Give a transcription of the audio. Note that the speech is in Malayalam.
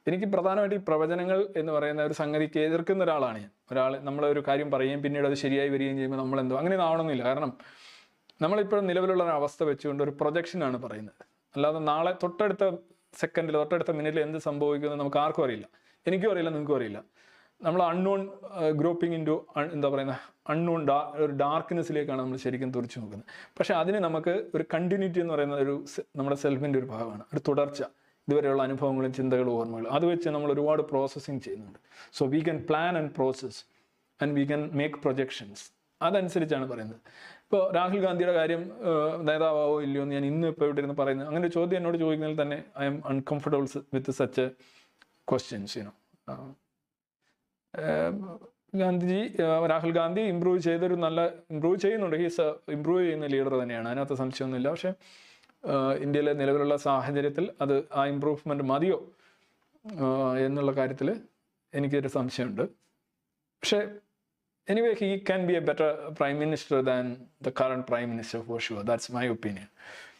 എനിക്ക് പ്രധാനമായിട്ട് ഈ പ്രവചനങ്ങൾ എന്ന് പറയുന്ന ഒരു സംഗതിക്ക് എതിർക്കുന്ന ഒരാളാണ് ഞാൻ ഒരാൾ നമ്മൾ ഒരു കാര്യം പറയുകയും പിന്നീട് അത് ശരിയായി വരികയും ചെയ്യുമ്പോൾ നമ്മൾ എന്തോ അങ്ങനെ ആവണമെന്നില്ല കാരണം നമ്മളിപ്പോൾ നിലവിലുള്ള ഒരു അവസ്ഥ വെച്ചുകൊണ്ട് ഒരു പ്രൊജക്ഷനാണ് പറയുന്നത് അല്ലാതെ നാളെ തൊട്ടടുത്ത സെക്കൻഡിൽ തൊട്ടടുത്ത മിനിറ്റിൽ എന്ത് സംഭവിക്കുമെന്ന് നമുക്ക് ആർക്കും അറിയില്ല എനിക്കും അറിയില്ല നിങ്ങൾക്കും അറിയില്ല നമ്മൾ അൺനോൺ ഗ്രൂപ്പിംഗ് ഇൻറ്റു എന്താ പറയുന്ന അൺനോൺ ഡാ ഒരു ഡാർക്ക്നെസ്സിലേക്കാണ് നമ്മൾ ശരിക്കും തുറച്ചു നോക്കുന്നത് പക്ഷേ അതിന് നമുക്ക് ഒരു കണ്ടിന്യൂറ്റി എന്ന് പറയുന്ന ഒരു se- നമ്മുടെ സെൽഫിൻ്റെ ഒരു ഭാഗമാണ് ഒരു തുടർച്ച ഇതുവരെയുള്ള അനുഭവങ്ങളും ചിന്തകളും ഓർമ്മകളും അത് വെച്ച് നമ്മൾ ഒരുപാട് പ്രോസസ്സിങ് ചെയ്യുന്നുണ്ട് so we can plan and process and we can make projections അതനുസരിച്ചാണ് പറയുന്നത് ഇപ്പോൾ രാഹുൽ ഗാന്ധിയുടെ കാര്യം ഏഹ്, നേതാവാവോ ഇല്ലയോ എന്ന് ഞാൻ ഇന്ന് ഇപ്പോൾ ഇവിടെ ഇരുന്ന് പറയുന്നത് അങ്ങനെ ഒരു ചോദ്യം എന്നോട് ചോദിക്കുന്നതിൽ തന്നെ I'm uncomfortable with such questions you know Gandhiji uh, Rahul Gandhi improve ചെയ്തൊരു നല്ല ഇമ്പ്രൂവ് ചെയ്യുന്നുണ്ട് ഹീസ് ഇമ്പ്രൂവ് ചെയ്യുന്ന ലീഡർ തന്നെയാണ് അതിനകത്ത് സംശയമൊന്നുമില്ല പക്ഷേ ഏഹ്, ഇന്ത്യയിലെ നിലവിലുള്ള സാഹചര്യത്തിൽ അത് ആ ഇമ്പ്രൂവ്മെൻറ്റ് മതിയോ ഏഹ്, എന്നുള്ള കാര്യത്തിൽ എനിക്കൊരു സംശയമുണ്ട് പക്ഷേ anyway he can be a better prime minister than the current prime minister for sure that's my opinion